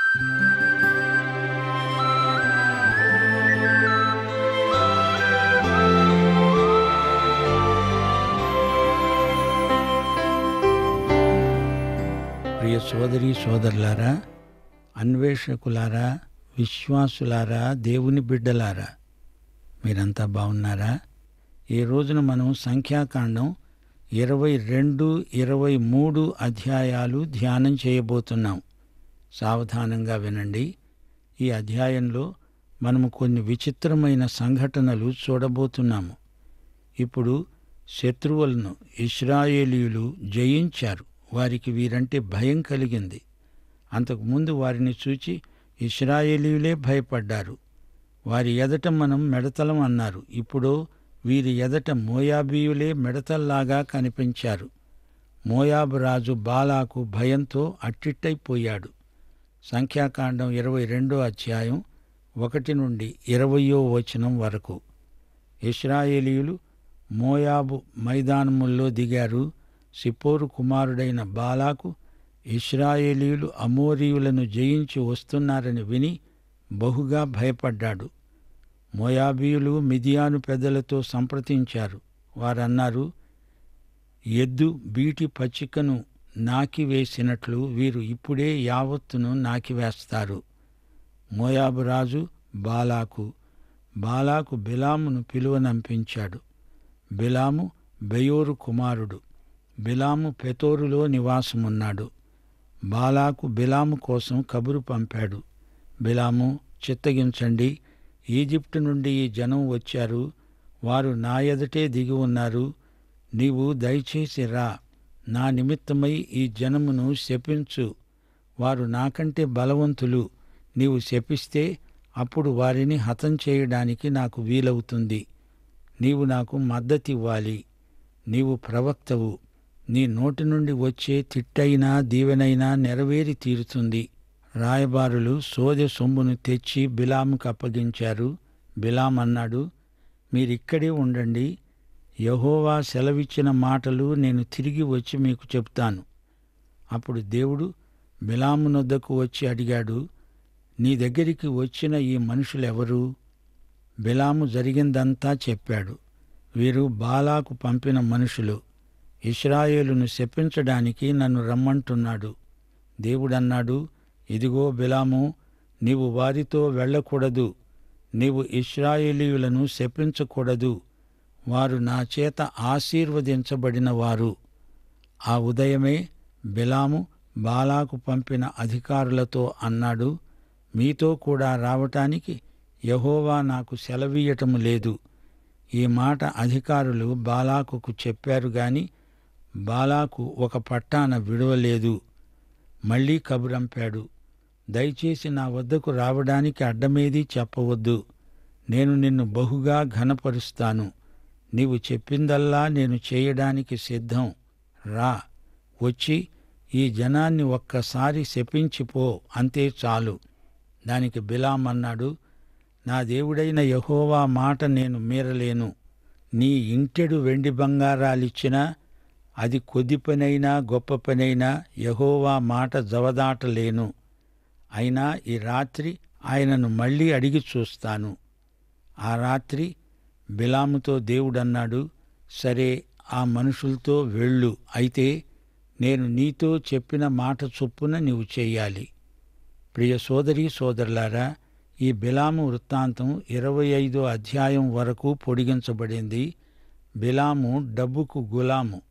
ప్రియ సోదరి సోదరులారా అన్వేషకులారా విశ్వాసులారా దేవుని బిడ్డలారా మీరంతా బాగున్నారా ఈ రోజున మనం సంఖ్యాకాండం ఇరవై రెండు ఇరవై మూడు అధ్యాయాలు ధ్యానం చేయబోతున్నాం సావధానంగా వినండి ఈ అధ్యాయంలో మనము కొన్ని విచిత్రమైన సంఘటనలు చూడబోతున్నాము ఇప్పుడు శత్రువులను ఇస్రాయేలీయులు జయించారు వారికి వీరంటే భయం కలిగింది అంతకుముందు వారిని చూచి ఇస్రాయేలీయులే భయపడ్డారు వారి ఎదట మనం మెడతలం అన్నారు ఇప్పుడు వీరి ఎదట మోయాబీయులే మెడతల్లాగా కనిపించారు మోయాబు రాజు బాలాకు భయంతో అట్టిట్టయిపోయాడు సంఖ్యాకాండం ఇరవై రెండో అధ్యాయం ఒకటి నుండి ఇరవయో వచనం వరకు ఇస్రాయేలీయులు మోయాబు మైదానముల్లో దిగారు సిపోరు కుమారుడైన బాలాకు ఇస్రాయేలీయులు అమోరీయులను జయించి వస్తున్నారని విని బహుగా భయపడ్డాడు మోయాబీయులు మిదియాను పెద్దలతో సంప్రదించారు వారన్నారు ఎద్దు బీటి పచ్చికను నాకివేసినట్లు వీరు ఇప్పుడే యావత్తును నాకివేస్తారు మోయాబు రాజు బాలాకు బాలాకు బిలామును పిలువనంపించాడు బిలాము బెయోరు కుమారుడు బిలాము పెతోరులో నివాసమున్నాడు బాలాకు బిలాము కోసం కబురు పంపాడు బిలాము చిత్తగించండి ఈజిప్టు నుండి ఈ జనం వచ్చారు వారు నా ఎదుటే దిగి ఉన్నారు నీవు దయచేసి రా నా నిమిత్తమై ఈ జనమును శపించు వారు నాకంటే బలవంతులు నీవు శపిస్తే అప్పుడు వారిని హతం చేయడానికి నాకు వీలవుతుంది నీవు నాకు మద్దతివ్వాలి నీవు ప్రవక్తవు నీ నోటి నుండి వచ్చే తిట్టైనా దీవెనైనా నెరవేరి తీరుతుంది రాయబారులు సోదె సొమ్మును తెచ్చి బిలాముకు అప్పగించారు బిలాం అన్నాడు మీరిక్కడే ఉండండి యహోవా సెలవిచ్చిన మాటలు నేను తిరిగి వచ్చి మీకు చెప్తాను అప్పుడు దేవుడు బిలామునొద్దకు వచ్చి అడిగాడు నీ దగ్గరికి వచ్చిన ఈ మనుషులెవరు బిలాము జరిగిందంతా చెప్పాడు వీరు బాలాకు పంపిన మనుషులు ఇస్రాయేలును శపించడానికి నన్ను రమ్మంటున్నాడు దేవుడన్నాడు ఇదిగో బిలాము నీవు వారితో వెళ్ళకూడదు నీవు ఇస్రాయేలీయులను శపించకూడదు వారు నా చేత ఆశీర్వదించబడిన వారు ఆ ఉదయమే బిలాము బాలాకు పంపిన అధికారులతో అన్నాడు మీతో కూడా రావటానికి యహోవా నాకు సెలవీయటం లేదు ఈ మాట అధికారులు బాలాకుకు చెప్పారు గాని బాలాకు ఒక పట్టాన విడవలేదు మళ్ళీ కబురంపాడు దయచేసి నా వద్దకు రావడానికి అడ్డమేదీ చెప్పవద్దు నేను నిన్ను బహుగా ఘనపరుస్తాను నీవు చెప్పిందల్లా నేను చేయడానికి సిద్ధం రా వచ్చి ఈ జనాన్ని ఒక్కసారి శపించిపో అంతే చాలు దానికి బిలాం అన్నాడు నా దేవుడైన యహోవా మాట నేను మీరలేను నీ ఇంటెడు వెండి బంగారాలిచ్చినా అది కొద్ది పనైనా గొప్ప పనైనా యహోవా మాట జవదాటలేను అయినా ఈ రాత్రి ఆయనను మళ్ళీ అడిగి చూస్తాను ఆ రాత్రి బిలాముతో దేవుడన్నాడు సరే ఆ మనుషులతో వెళ్ళు అయితే నేను నీతో చెప్పిన మాట చొప్పున నీవు చెయ్యాలి ప్రియ సోదరి సోదరులారా ఈ బిలాము వృత్తాంతం ఇరవై ఐదో అధ్యాయం వరకు పొడిగించబడింది బిలాము డబ్బుకు గులాము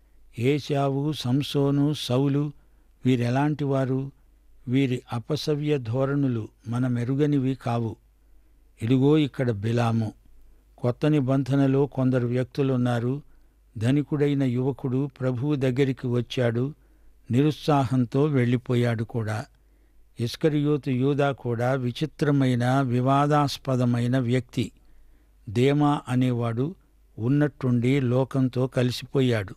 ఏశావు సంసోను సౌలు వీరెలాంటి వారు వీరి అపసవ్య ధోరణులు మన మెరుగనివి కావు ఇదిగో ఇక్కడ బిలాము కొత్త నిబంధనలో కొందరు వ్యక్తులున్నారు ధనికుడైన యువకుడు ప్రభువు దగ్గరికి వచ్చాడు నిరుత్సాహంతో వెళ్ళిపోయాడు కూడా ఇస్కరియోతు యూదా కూడా విచిత్రమైన వివాదాస్పదమైన వ్యక్తి దేమా అనేవాడు ఉన్నట్టుండి లోకంతో కలిసిపోయాడు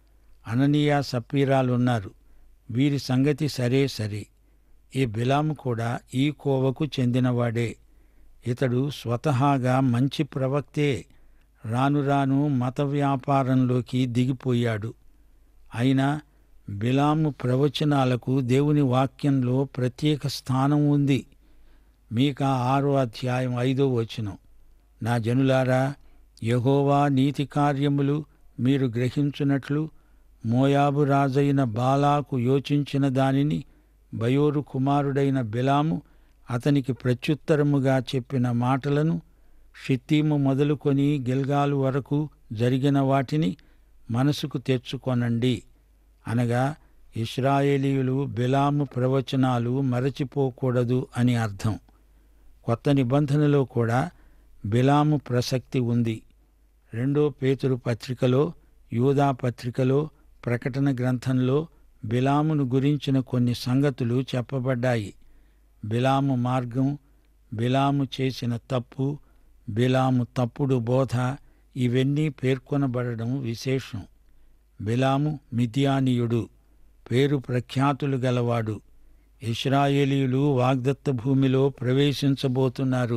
అననీయ సప్పీరాలున్నారు వీరి సంగతి సరే సరే ఈ బిలాము కూడా ఈ కోవకు చెందినవాడే ఇతడు స్వతహాగా మంచి ప్రవక్తే రాను రాను మత వ్యాపారంలోకి దిగిపోయాడు అయినా బిలాము ప్రవచనాలకు దేవుని వాక్యంలో ప్రత్యేక స్థానం ఉంది మీకా ఆరో అధ్యాయం ఐదో వచనం నా జనులారా యహోవా నీతి కార్యములు మీరు గ్రహించున్నట్లు మోయాబు రాజైన బాలాకు యోచించిన దానిని బయోరు కుమారుడైన బిలాము అతనికి ప్రత్యుత్తరముగా చెప్పిన మాటలను షిత్తీము మొదలుకొని గిల్గాలు వరకు జరిగిన వాటిని మనసుకు తెచ్చుకొనండి అనగా ఇస్రాయేలీయులు బిలాము ప్రవచనాలు మరచిపోకూడదు అని అర్థం కొత్త నిబంధనలో కూడా బిలాము ప్రసక్తి ఉంది రెండో పేతురు పత్రికలో యూదా పత్రికలో ప్రకటన గ్రంథంలో బిలామును గురించిన కొన్ని సంగతులు చెప్పబడ్డాయి బిలాము మార్గం బిలాము చేసిన తప్పు బిలాము తప్పుడు బోధ ఇవన్నీ పేర్కొనబడడం విశేషం బిలాము మిథియానీయుడు పేరు ప్రఖ్యాతులు గలవాడు ఇస్రాయేలీయులు వాగ్దత్త భూమిలో ప్రవేశించబోతున్నారు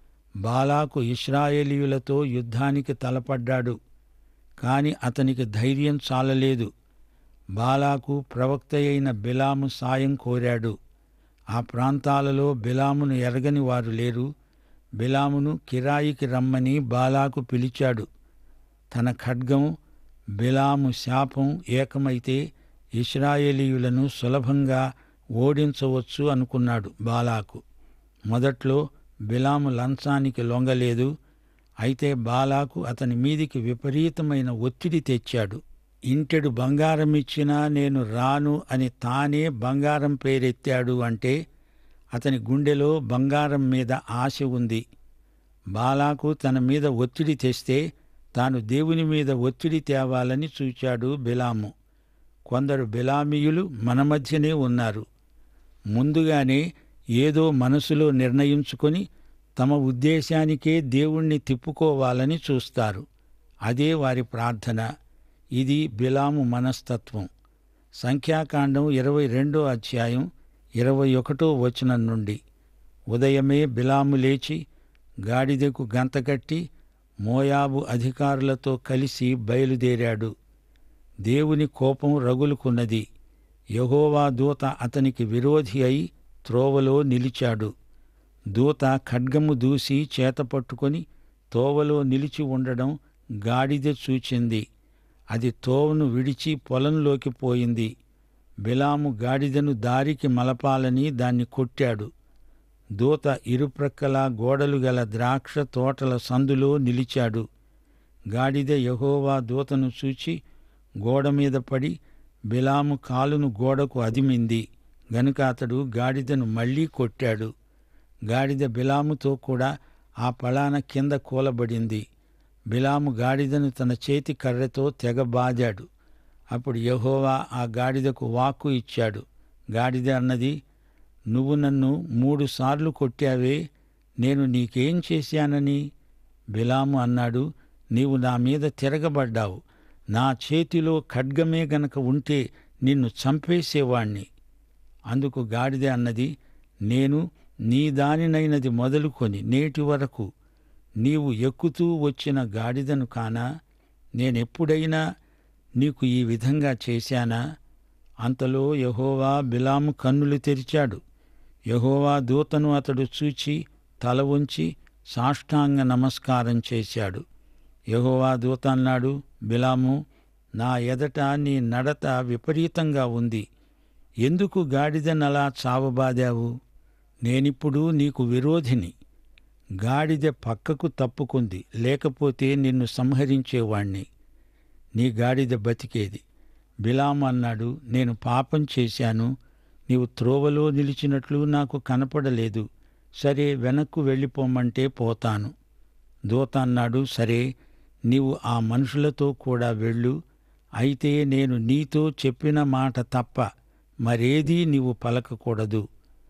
బాలాకు ఇస్రాయేలీయులతో యుద్ధానికి తలపడ్డాడు కాని అతనికి ధైర్యం చాలలేదు బాలాకు ప్రవక్త అయిన బిలాము సాయం కోరాడు ఆ ప్రాంతాలలో బిలామును ఎరగని వారు లేరు బిలామును కిరాయికి రమ్మని బాలాకు పిలిచాడు తన ఖడ్గం బిలాము శాపం ఏకమైతే ఇస్రాయేలీయులను సులభంగా ఓడించవచ్చు అనుకున్నాడు బాలాకు మొదట్లో బిలాము లంచానికి లొంగలేదు అయితే బాలాకు అతని మీదికి విపరీతమైన ఒత్తిడి తెచ్చాడు ఇంటెడు బంగారం ఇచ్చినా నేను రాను అని తానే బంగారం పేరెత్తాడు అంటే అతని గుండెలో బంగారం మీద ఆశ ఉంది బాలాకు తన మీద ఒత్తిడి తెస్తే తాను దేవుని మీద ఒత్తిడి తేవాలని చూచాడు బిలాము కొందరు బిలామీయులు మన మధ్యనే ఉన్నారు ముందుగానే ఏదో మనసులో నిర్ణయించుకొని తమ ఉద్దేశానికే దేవుణ్ణి తిప్పుకోవాలని చూస్తారు అదే వారి ప్రార్థన ఇది బిలాము మనస్తత్వం సంఖ్యాకాండం ఇరవై రెండో అధ్యాయం ఇరవై ఒకటో వచనం నుండి ఉదయమే బిలాము లేచి గాడిదకు గంతకట్టి మోయాబు అధికారులతో కలిసి బయలుదేరాడు దేవుని కోపం రగులుకున్నది యహోవా దూత అతనికి విరోధి అయి త్రోవలో నిలిచాడు దూత ఖడ్గము దూసి చేతపట్టుకొని తోవలో నిలిచి ఉండడం గాడిద చూచింది అది తోవను విడిచి పొలంలోకి పోయింది బిలాము గాడిదను దారికి మలపాలని దాన్ని కొట్టాడు దూత ఇరుప్రక్కల గోడలు గల ద్రాక్ష తోటల సందులో నిలిచాడు గాడిద యహోవా దూతను చూచి గోడ మీద పడి బిలాము కాలును గోడకు అదిమింది గనుక అతడు గాడిదను మళ్లీ కొట్టాడు గాడిద బిలాముతో కూడా ఆ పళాన కింద కూలబడింది బిలాము గాడిదను తన చేతి కర్రతో తెగ బాదాడు అప్పుడు యహోవా ఆ గాడిదకు వాక్కు ఇచ్చాడు గాడిద అన్నది నువ్వు నన్ను మూడుసార్లు కొట్టావే నేను నీకేం చేశానని బిలాము అన్నాడు నీవు నా మీద తిరగబడ్డావు నా చేతిలో ఖడ్గమే గనక ఉంటే నిన్ను చంపేసేవాణ్ణి అందుకు గాడిద అన్నది నేను నీ దానినైనది మొదలుకొని నేటి వరకు నీవు ఎక్కుతూ వచ్చిన గాడిదను కానా నేనెప్పుడైనా నీకు ఈ విధంగా చేశానా అంతలో యహోవా బిలాము కన్నులు తెరిచాడు యహోవా దూతను అతడు చూచి తల ఉంచి సాష్టాంగ నమస్కారం చేశాడు యహోవా దూత అన్నాడు బిలాము నా ఎదట నీ నడత విపరీతంగా ఉంది ఎందుకు గాడిదనలా చావబాదావు నేనిప్పుడు నీకు విరోధిని గాడిద పక్కకు తప్పుకుంది లేకపోతే నిన్ను సంహరించేవాణ్ణి నీ గాడిద బతికేది బిలాము అన్నాడు నేను పాపం చేశాను నీవు త్రోవలో నిలిచినట్లు నాకు కనపడలేదు సరే వెనక్కు వెళ్ళిపోమంటే పోతాను దూత అన్నాడు సరే నీవు ఆ మనుషులతో కూడా వెళ్ళు అయితే నేను నీతో చెప్పిన మాట తప్ప మరేదీ నీవు పలకకూడదు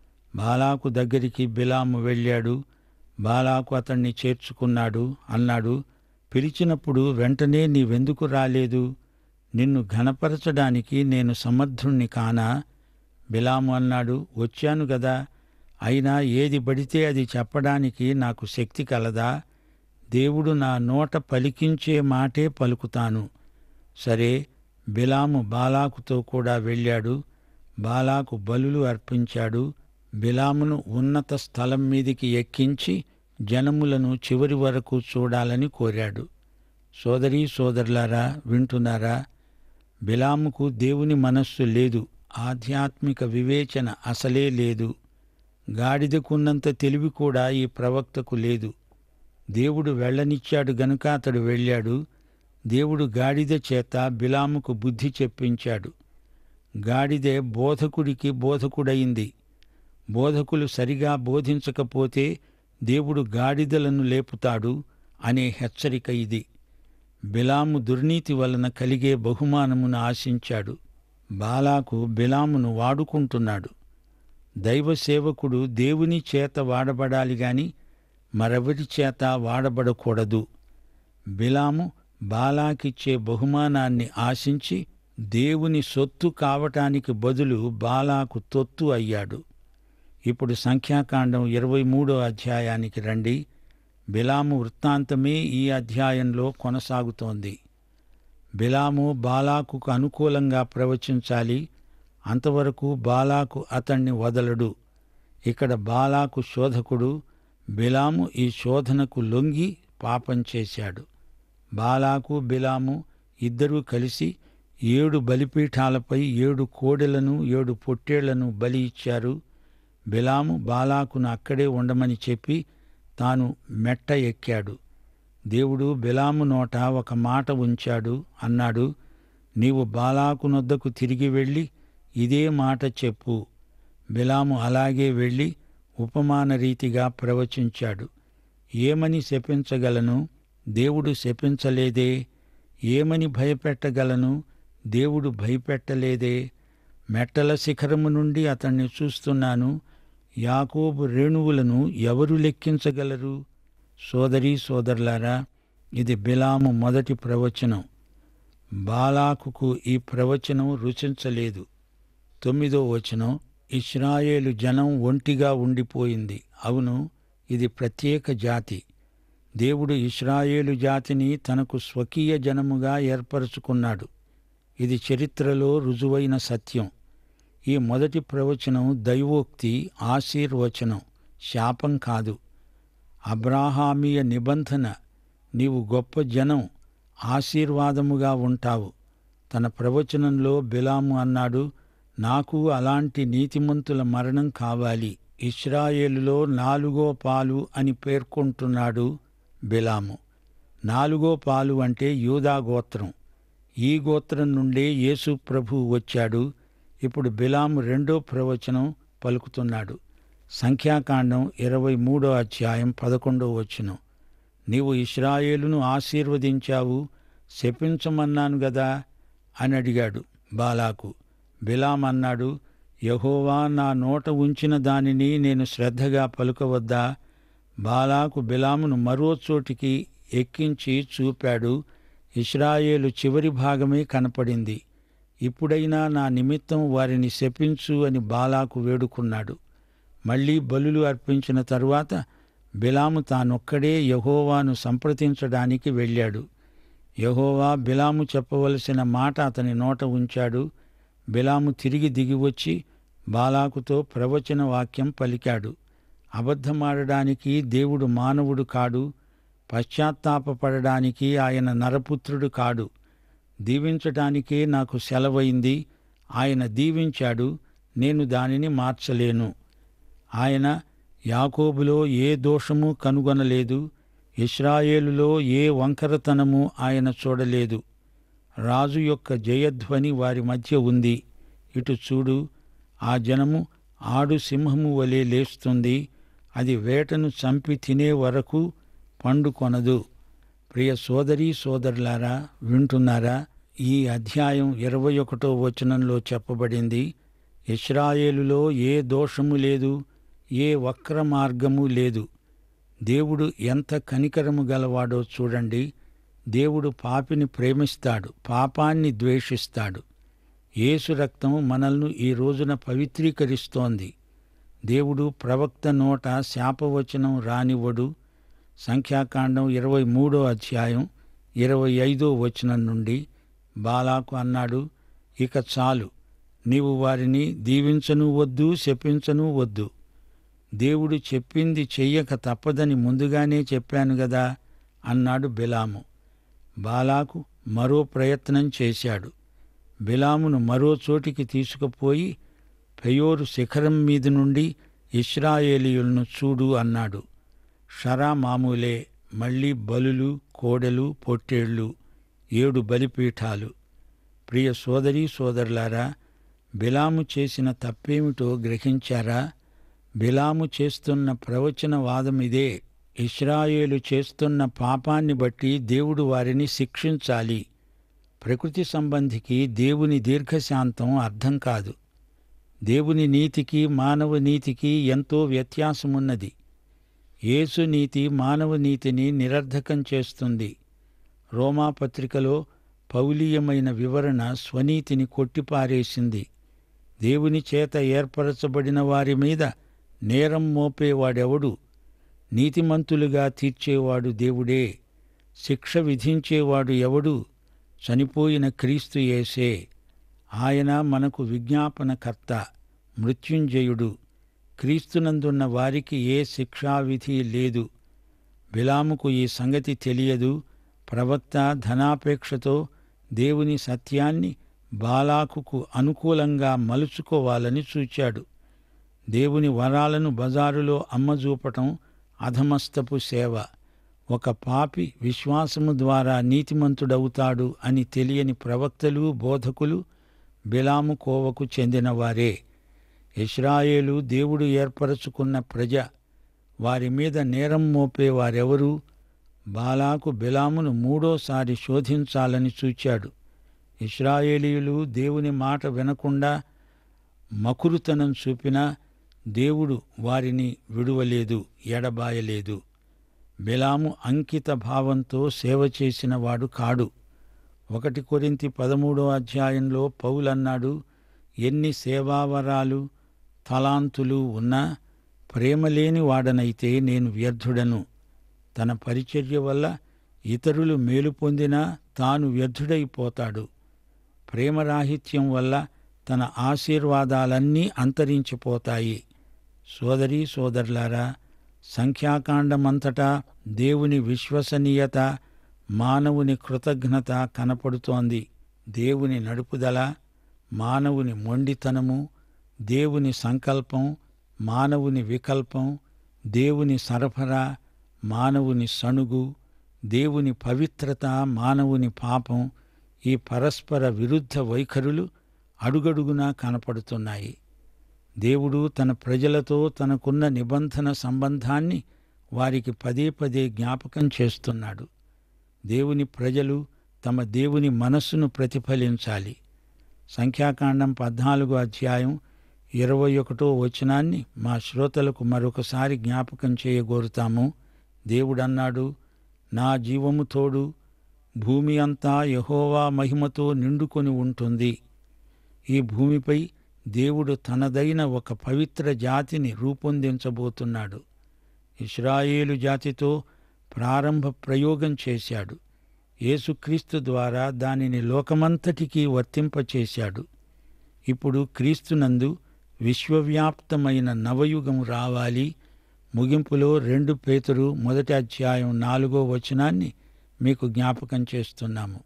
బాలాకు దగ్గరికి బిలాము వెళ్ళాడు బాలాకు అతన్ని చేర్చుకున్నాడు అన్నాడు పిలిచినప్పుడు వెంటనే నీవెందుకు రాలేదు నిన్ను ఘనపరచడానికి నేను సమర్థుణ్ణి కానా బిలాము అన్నాడు వచ్చాను గదా అయినా ఏది పడితే అది చెప్పడానికి నాకు శక్తి కలదా దేవుడు నా నోట పలికించే మాటే పలుకుతాను సరే బిలాము బాలాకుతో కూడా వెళ్ళాడు బాలాకు బలులు అర్పించాడు బిలామును ఉన్నత స్థలం మీదికి ఎక్కించి జనములను చివరి వరకు చూడాలని కోరాడు సోదరీ సోదరులారా వింటున్నారా బిలాముకు దేవుని మనస్సు లేదు ఆధ్యాత్మిక వివేచన అసలే లేదు గాడిదకున్నంత తెలివి కూడా ఈ ప్రవక్తకు లేదు దేవుడు వెళ్ళనిచ్చాడు గనుక అతడు వెళ్ళాడు దేవుడు గాడిద చేత బిలాముకు బుద్ధి చెప్పించాడు గాడిదే బోధకుడికి బోధకుడయింది బోధకులు సరిగా బోధించకపోతే దేవుడు గాడిదలను లేపుతాడు అనే హెచ్చరిక ఇది బిలాము దుర్నీతి వలన కలిగే బహుమానమును ఆశించాడు బాలాకు బిలామును వాడుకుంటున్నాడు దైవ సేవకుడు దేవుని చేత వాడబడాలి గాని మరెవరి చేత వాడబడకూడదు బిలాము బాలాకిచ్చే బహుమానాన్ని ఆశించి దేవుని సొత్తు కావటానికి బదులు బాలాకు తొత్తు అయ్యాడు ఇప్పుడు సంఖ్యాకాండం ఇరవై మూడో అధ్యాయానికి రండి బిలాము వృత్తాంతమే ఈ అధ్యాయంలో కొనసాగుతోంది బిలాము బాలాకుకు అనుకూలంగా ప్రవచించాలి అంతవరకు బాలాకు అతణ్ణి వదలడు ఇక్కడ బాలాకు శోధకుడు బిలాము ఈ శోధనకు లొంగి పాపం చేశాడు బాలాకు బిలాము ఇద్దరూ కలిసి ఏడు బలిపీఠాలపై ఏడు కోడెలను ఏడు పొట్టేళ్లను బలి ఇచ్చారు బిలాము బాలాకును అక్కడే ఉండమని చెప్పి తాను మెట్ట ఎక్కాడు దేవుడు బిలాము నోట ఒక మాట ఉంచాడు అన్నాడు నీవు బాలాకునొద్దకు తిరిగి వెళ్ళి ఇదే మాట చెప్పు బిలాము అలాగే వెళ్ళి ఉపమాన రీతిగా ప్రవచించాడు ఏమని శపించగలను దేవుడు శపించలేదే ఏమని భయపెట్టగలను దేవుడు భయపెట్టలేదే మెట్టల శిఖరము నుండి అతన్ని చూస్తున్నాను యాకోబు రేణువులను ఎవరు లెక్కించగలరు సోదరీ సోదరులారా ఇది బిలాము మొదటి ప్రవచనం బాలాకుకు ఈ ప్రవచనం రుచించలేదు తొమ్మిదో వచనం ఇస్రాయేలు జనం ఒంటిగా ఉండిపోయింది అవును ఇది ప్రత్యేక జాతి దేవుడు ఇస్రాయేలు జాతిని తనకు స్వకీయ జనముగా ఏర్పరచుకున్నాడు ఇది చరిత్రలో రుజువైన సత్యం ఈ మొదటి ప్రవచనం దైవోక్తి ఆశీర్వచనం శాపం కాదు అబ్రాహామీయ నిబంధన నీవు గొప్ప జనం ఆశీర్వాదముగా ఉంటావు తన ప్రవచనంలో బిలాము అన్నాడు నాకు అలాంటి నీతిమంతుల మరణం కావాలి ఇస్రాయేలులో నాలుగో పాలు అని పేర్కొంటున్నాడు బిలాము నాలుగో పాలు అంటే యూదా గోత్రం ఈ గోత్రం నుండే యేసు ప్రభు వచ్చాడు ఇప్పుడు బిలాము రెండో ప్రవచనం పలుకుతున్నాడు సంఖ్యాకాండం ఇరవై మూడో అధ్యాయం పదకొండో వచనం నీవు ఇస్రాయేలును ఆశీర్వదించావు శపించమన్నాను గదా అని అడిగాడు బాలాకు బిలాం అన్నాడు యహోవా నా నోట ఉంచిన దానిని నేను శ్రద్ధగా పలుకవద్దా బాలాకు బిలామును మరో చోటికి ఎక్కించి చూపాడు ఇస్రాయేలు చివరి భాగమే కనపడింది ఇప్పుడైనా నా నిమిత్తం వారిని శపించు అని బాలాకు వేడుకున్నాడు మళ్ళీ బలులు అర్పించిన తరువాత బిలాము తానొక్కడే యహోవాను సంప్రదించడానికి వెళ్ళాడు యహోవా బిలాము చెప్పవలసిన మాట అతని నోట ఉంచాడు బిలాము తిరిగి దిగివచ్చి బాలాకుతో ప్రవచన వాక్యం పలికాడు అబద్ధమాడడానికి దేవుడు మానవుడు కాడు పశ్చాత్తాపపడడానికి ఆయన నరపుత్రుడు కాడు దీవించటానికే నాకు సెలవైంది ఆయన దీవించాడు నేను దానిని మార్చలేను ఆయన యాకోబులో ఏ దోషము కనుగొనలేదు ఇస్రాయేలులో ఏ వంకరతనము ఆయన చూడలేదు రాజు యొక్క జయధ్వని వారి మధ్య ఉంది ఇటు చూడు ఆ జనము ఆడు సింహము వలె లేస్తుంది అది వేటను చంపి తినే వరకు పండుకొనదు ప్రియ సోదరీ సోదరులారా వింటున్నారా ఈ అధ్యాయం ఇరవై ఒకటో వచనంలో చెప్పబడింది ఇస్రాయేలులో ఏ దోషము లేదు ఏ వక్ర మార్గము లేదు దేవుడు ఎంత కనికరము గలవాడో చూడండి దేవుడు పాపిని ప్రేమిస్తాడు పాపాన్ని ద్వేషిస్తాడు యేసు రక్తం మనల్ని ఈ రోజున పవిత్రీకరిస్తోంది దేవుడు ప్రవక్త నోట శాపవచనం రానివ్వడు సంఖ్యాకాండం ఇరవై మూడో అధ్యాయం ఇరవై ఐదో వచనం నుండి బాలాకు అన్నాడు ఇక చాలు నీవు వారిని దీవించను వద్దు శపించను వద్దు దేవుడు చెప్పింది చెయ్యక తప్పదని ముందుగానే చెప్పాను గదా అన్నాడు బిలాము బాలాకు మరో ప్రయత్నం చేశాడు బిలామును మరో చోటికి తీసుకుపోయి పెయోరు శిఖరం మీద నుండి ఇస్రాయేలీయులను చూడు అన్నాడు షరా మామూలే మళ్ళీ బలులు కోడెలు పొట్టేళ్ళు ఏడు బలిపీఠాలు ప్రియ సోదరీ సోదరులారా బిలాము చేసిన తప్పేమిటో గ్రహించారా బిలాము చేస్తున్న ప్రవచన వాదం ఇదే ఇస్రాయేలు చేస్తున్న పాపాన్ని బట్టి దేవుడు వారిని శిక్షించాలి ప్రకృతి సంబంధికి దేవుని దీర్ఘశాంతం అర్థం కాదు దేవుని నీతికి మానవ నీతికి ఎంతో వ్యత్యాసమున్నది యేసు నీతి మానవ నీతిని నిరర్ధకం చేస్తుంది రోమాపత్రికలో పౌలీయమైన వివరణ స్వనీతిని కొట్టిపారేసింది దేవుని చేత ఏర్పరచబడిన వారి మీద నేరం మోపేవాడెవడు నీతిమంతులుగా తీర్చేవాడు దేవుడే శిక్ష విధించేవాడు ఎవడు చనిపోయిన క్రీస్తు యేసే ఆయన మనకు విజ్ఞాపనకర్త మృత్యుంజయుడు క్రీస్తునందున్న వారికి ఏ శిక్షావిధి లేదు బిలాముకు ఈ సంగతి తెలియదు ప్రవక్త ధనాపేక్షతో దేవుని సత్యాన్ని బాలాకుకు అనుకూలంగా మలుచుకోవాలని చూచాడు దేవుని వరాలను బజారులో అమ్మజూపటం అధమస్తపు సేవ ఒక పాపి విశ్వాసము ద్వారా నీతిమంతుడవుతాడు అని తెలియని ప్రవక్తలు బోధకులు బిలాము కోవకు చెందినవారే ఇస్రాయేలు దేవుడు ఏర్పరచుకున్న ప్రజ వారి మీద నేరం మోపేవారెవరు బాలాకు బిలామును మూడోసారి శోధించాలని చూచాడు ఇస్రాయేలీయులు దేవుని మాట వినకుండా మకురుతనం చూపినా దేవుడు వారిని విడువలేదు ఎడబాయలేదు బిలాము అంకిత భావంతో సేవ చేసిన వాడు కాడు ఒకటి కొరింతి పదమూడో అధ్యాయంలో పౌలన్నాడు ఎన్ని సేవావరాలు తలాంతులు ఉన్నా ప్రేమలేని వాడనైతే నేను వ్యర్థుడను తన పరిచర్య వల్ల ఇతరులు మేలు పొందినా తాను వ్యర్థుడైపోతాడు ప్రేమరాహిత్యం వల్ల తన ఆశీర్వాదాలన్నీ అంతరించిపోతాయి సోదరీ సోదరులారా సంఖ్యాకాండమంతటా దేవుని విశ్వసనీయత మానవుని కృతజ్ఞత కనపడుతోంది దేవుని నడుపుదల మానవుని మొండితనము దేవుని సంకల్పం మానవుని వికల్పం దేవుని సరఫరా మానవుని సణుగు దేవుని పవిత్రత మానవుని పాపం ఈ పరస్పర విరుద్ధ వైఖరులు అడుగడుగునా కనపడుతున్నాయి దేవుడు తన ప్రజలతో తనకున్న నిబంధన సంబంధాన్ని వారికి పదే పదే జ్ఞాపకం చేస్తున్నాడు దేవుని ప్రజలు తమ దేవుని మనస్సును ప్రతిఫలించాలి సంఖ్యాకాండం పద్నాలుగో అధ్యాయం ఇరవై ఒకటో వచనాన్ని మా శ్రోతలకు మరొకసారి జ్ఞాపకం చేయగోరుతాము దేవుడన్నాడు నా జీవము తోడు భూమి అంతా యహోవా మహిమతో నిండుకొని ఉంటుంది ఈ భూమిపై దేవుడు తనదైన ఒక పవిత్ర జాతిని రూపొందించబోతున్నాడు ఇస్రాయేలు జాతితో ప్రారంభ ప్రయోగం చేశాడు యేసుక్రీస్తు ద్వారా దానిని లోకమంతటికీ వర్తింపచేశాడు ఇప్పుడు క్రీస్తునందు విశ్వవ్యాప్తమైన నవయుగం రావాలి ముగింపులో రెండు పేతురు మొదటి అధ్యాయం నాలుగో వచనాన్ని మీకు జ్ఞాపకం చేస్తున్నాము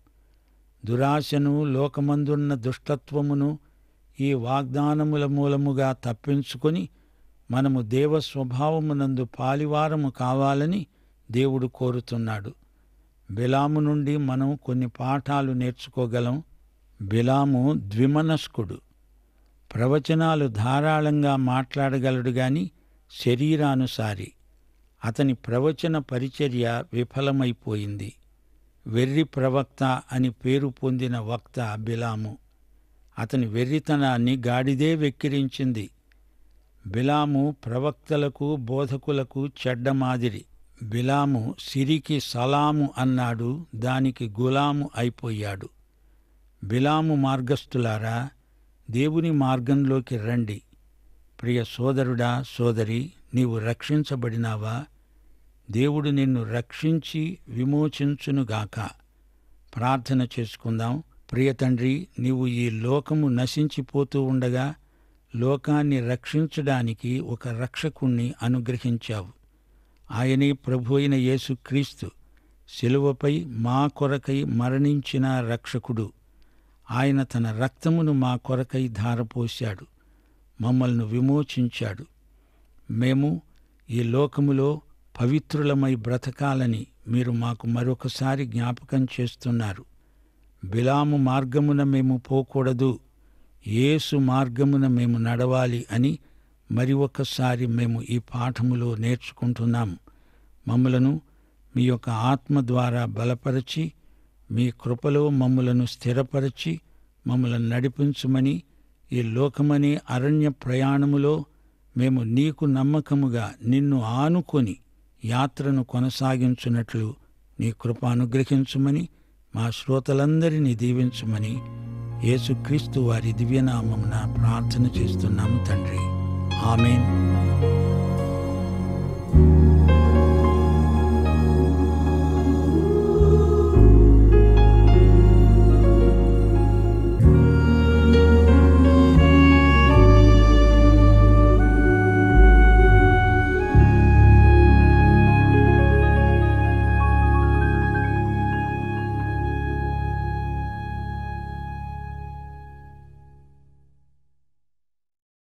దురాశను లోకమందున్న దుష్టత్వమును ఈ వాగ్దానముల మూలముగా తప్పించుకొని మనము దేవ స్వభావమునందు పాలివారము కావాలని దేవుడు కోరుతున్నాడు బిలాము నుండి మనం కొన్ని పాఠాలు నేర్చుకోగలం బిలాము ద్విమనస్కుడు ప్రవచనాలు ధారాళంగా మాట్లాడగలడు గాని శరీరానుసారి అతని ప్రవచన పరిచర్య విఫలమైపోయింది వెర్రి ప్రవక్త అని పేరు పొందిన వక్త బిలాము అతని వెర్రితనాన్ని గాడిదే వెక్కిరించింది బిలాము ప్రవక్తలకు బోధకులకు చెడ్డ మాదిరి బిలాము సిరికి సలాము అన్నాడు దానికి గులాము అయిపోయాడు బిలాము మార్గస్థులారా దేవుని మార్గంలోకి రండి ప్రియ సోదరుడా సోదరి నీవు రక్షించబడినావా దేవుడు నిన్ను రక్షించి విమోచించునుగాక ప్రార్థన చేసుకుందాం ప్రియ తండ్రి నీవు ఈ లోకము నశించిపోతూ ఉండగా లోకాన్ని రక్షించడానికి ఒక రక్షకుణ్ణి అనుగ్రహించావు ఆయనే ప్రభు అయిన యేసుక్రీస్తు శిలువపై మా కొరకై మరణించిన రక్షకుడు ఆయన తన రక్తమును మా కొరకై ధారపోశాడు మమ్మల్ని విమోచించాడు మేము ఈ లోకములో పవిత్రులమై బ్రతకాలని మీరు మాకు మరొకసారి జ్ఞాపకం చేస్తున్నారు బిలాము మార్గమున మేము పోకూడదు యేసు మార్గమున మేము నడవాలి అని మరి ఒక్కసారి మేము ఈ పాఠములో నేర్చుకుంటున్నాం మమ్మలను మీ యొక్క ఆత్మ ద్వారా బలపరచి మీ కృపలో మమ్మలను స్థిరపరచి మమ్మలను నడిపించమని ఈ లోకమనే అరణ్య ప్రయాణములో మేము నీకు నమ్మకముగా నిన్ను ఆనుకొని యాత్రను కొనసాగించున్నట్లు నీ కృప అనుగ్రహించమని మా శ్రోతలందరినీ దీవించమని యేసుక్రీస్తు వారి దివ్యనామమున ప్రార్థన చేస్తున్నాము తండ్రి ఆమెన్